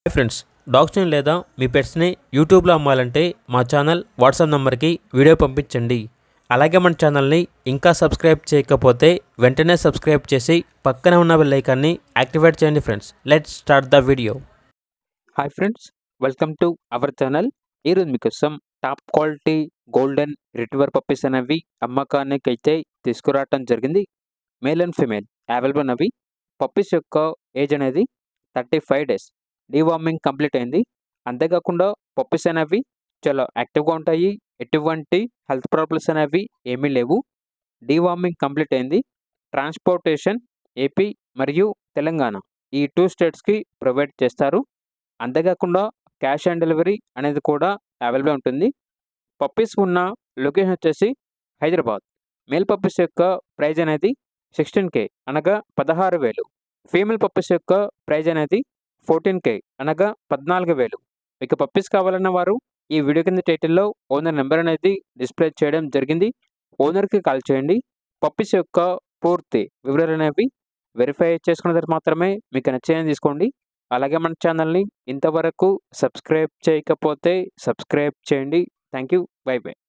hi friends డాగ్స్ని లేదా మీ పెట్స్ని యూట్యూబ్లో అమ్మాలంటే మా ఛానల్ వాట్సాప్ నెంబర్కి వీడియో పంపించండి అలాగే మన ఛానల్ని ఇంకా సబ్స్క్రైబ్ చేయకపోతే వెంటనే సబ్స్క్రైబ్ చేసి పక్కనే ఉన్న బెల్ ఐకాన్ని యాక్టివేట్ చేయండి friends let's start the video hi friends welcome to our channel ఈరోజు మీకోసం top quality golden retriever puppies అనేవి అమ్మకానికి అయితే తీసుకురావటం జరిగింది మేల్ అండ్ ఫీమేల్ అవైలబుల్ అవి పప్పీస్ యొక్క ఏజ్ అనేది thirty five days deworming complete అయింది అంతేకాకుండా పప్పీస్ అనేవి చాలా యాక్టివ్గా ఉంటాయి ఎటువంటి హెల్త్ ప్రాబ్లమ్స్ అనేవి ఏమీ లేవు డీవార్మింగ్ కంప్లీట్ అయింది ట్రాన్స్పోర్టేషన్ ఏపీ మరియు తెలంగాణ ఈ టూ స్టేట్స్కి ప్రొవైడ్ చేస్తారు అంతేకాకుండా క్యాష్ ఆన్ డెలివరీ అనేది కూడా అవైలబుల్ ఉంటుంది పప్పీస్ ఉన్న లొకేషన్ వచ్చేసి హైదరాబాద్ మేల్ పప్పీస్ యొక్క ప్రైజ్ అనేది సిక్స్టీన్ కే అనగా పదహారు వేలు ఫీమేల్ పప్పీస్ యొక్క ప్రైజ్ అనేది ఫోర్టీన్ కే అనగా పద్నాలుగు వేలు మీకు పప్పీస్ కావాలన్న వారు ఈ వీడియో కింద టైటిల్లో ఓనర్ నెంబర్ అనేది డిస్ప్లే చేయడం జరిగింది ఓనర్కి కాల్ చేయండి పప్పీస్ యొక్క పూర్తి వివరాలు అనేవి వెరిఫై చేసుకున్న తర్వాత మాత్రమే మీకు నచ్చేయని తీసుకోండి అలాగే మన ఛానల్ని ఇంతవరకు సబ్స్క్రైబ్ చేయకపోతే సబ్స్క్రైబ్ చేయండి థ్యాంక్ యూ బై బై